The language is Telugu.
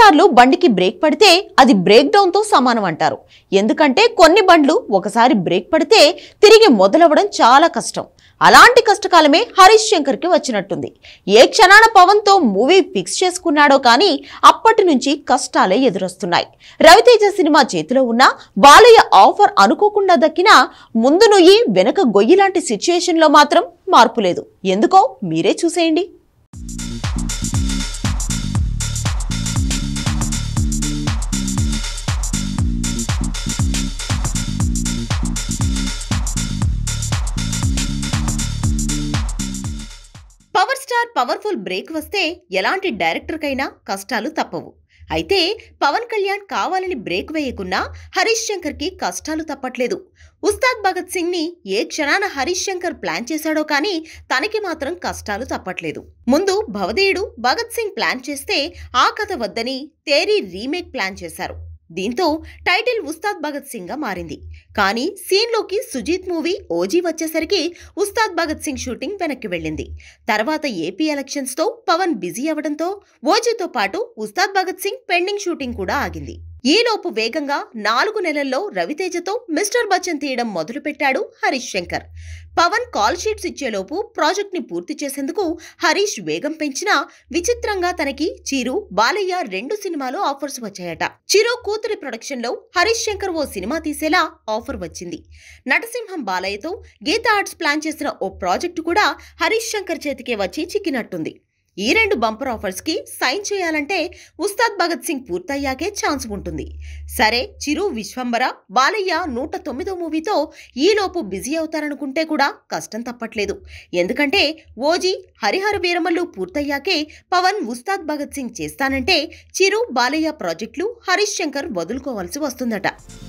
కొన్నిసార్లు బండికి బ్రేక్ పడితే అది బ్రేక్ డౌన్ తో సమానం అంటారు ఎందుకంటే కొన్ని బండ్లు ఒకసారి బ్రేక్ పడితే తిరిగి మొదలవ్వడం చాలా కష్టం అలాంటి కష్టకాలమే హరీష్ శంకర్ కి వచ్చినట్టుంది ఏ క్షణాన పవన్ తో మూవీ ఫిక్స్ చేసుకున్నాడో కానీ అప్పటి నుంచి కష్టాలే ఎదురొస్తున్నాయి రవితేజ సినిమా చేతిలో ఉన్న బాలయ్య ఆఫర్ అనుకోకుండా దక్కినా ముందు నుయ్యి వెనక గొయ్యి లాంటి సిచ్యుయేషన్ లో మాత్రం మార్పు లేదు ఎందుకో మీరే చూసేయండి పవర్ స్టార్ పవర్ఫుల్ బ్రేక్ వస్తే ఎలాంటి డైరెక్టర్కైనా కష్టాలు తప్పవు అయితే పవన్ కళ్యాణ్ కావాలని బ్రేక్ వేయకున్నా హరీష్ శంకర్ కి కష్టాలు తప్పట్లేదు ఉస్తాద్ భగత్ సింగ్ ని ఏ క్షణాన హరీష్ శంకర్ ప్లాన్ చేశాడో కానీ తనకి మాత్రం కష్టాలు తప్పట్లేదు ముందు భవదేయుడు భగత్ సింగ్ ప్లాన్ చేస్తే ఆ కథ వద్దని తేరీ రీమేక్ ప్లాన్ చేశారు దీంతో టైటిల్ ఉస్తాద్ భగత్ సింగ్ గా మారింది కానీ సీన్లోకి సుజీత్ మూవీ ఓజీ వచ్చేసరికి ఉస్తాద్ భగత్ సింగ్ షూటింగ్ వెనక్కి వెళ్ళింది తర్వాత ఏపీ ఎలక్షన్స్ తో పవన్ బిజీ అవడంతో ఓజీతో పాటు ఉస్తాద్ భగత్ సింగ్ పెండింగ్ షూటింగ్ కూడా ఆగింది ఈలోపు వేగంగా నాలుగు నెలల్లో రవితేజతో మిస్టర్ బచ్చన్ తీయడం మొదలుపెట్టాడు హరీష్ శంకర్ పవన్ కాల్ షీట్స్ ఇచ్చేలోపు ప్రాజెక్ట్ ని పూర్తి చేసేందుకు హరీష్ వేగం పెంచినా విచిత్రంగా తనకి చిరు బాలయ్య రెండు సినిమాలు ఆఫర్స్ వచ్చాయట చిరు కూతురి ప్రొడక్షన్ లో హరీష్ శంకర్ ఓ సినిమా తీసేలా ఆఫర్ వచ్చింది నటసింహం బాలయ్యతో గీతా ఆర్ట్స్ ప్లాన్ చేసిన ఓ ప్రాజెక్టు కూడా హరీష్ శంకర్ చేతికే వచ్చి చిక్కినట్టుంది ఈ రెండు బంపర్ ఆఫర్స్ కి సైన్ చేయాలంటే ఉస్తాద్ భగత్ సింగ్ పూర్తయ్యాకే ఛాన్స్ ఉంటుంది సరే చిరు విశ్వంబర బాలయ్య నూట తొమ్మిదో మూవీతో ఈలోపు బిజీ అవుతారనుకుంటే కూడా కష్టం తప్పట్లేదు ఎందుకంటే ఓజీ హరిహర వీరమల్లు పూర్తయ్యాకే పవన్ ఉస్తాద్ భగత్ సింగ్ చేస్తానంటే చిరు బాలయ్య ప్రాజెక్టులు హరీష్ శంకర్ వదులుకోవాల్సి వస్తుందట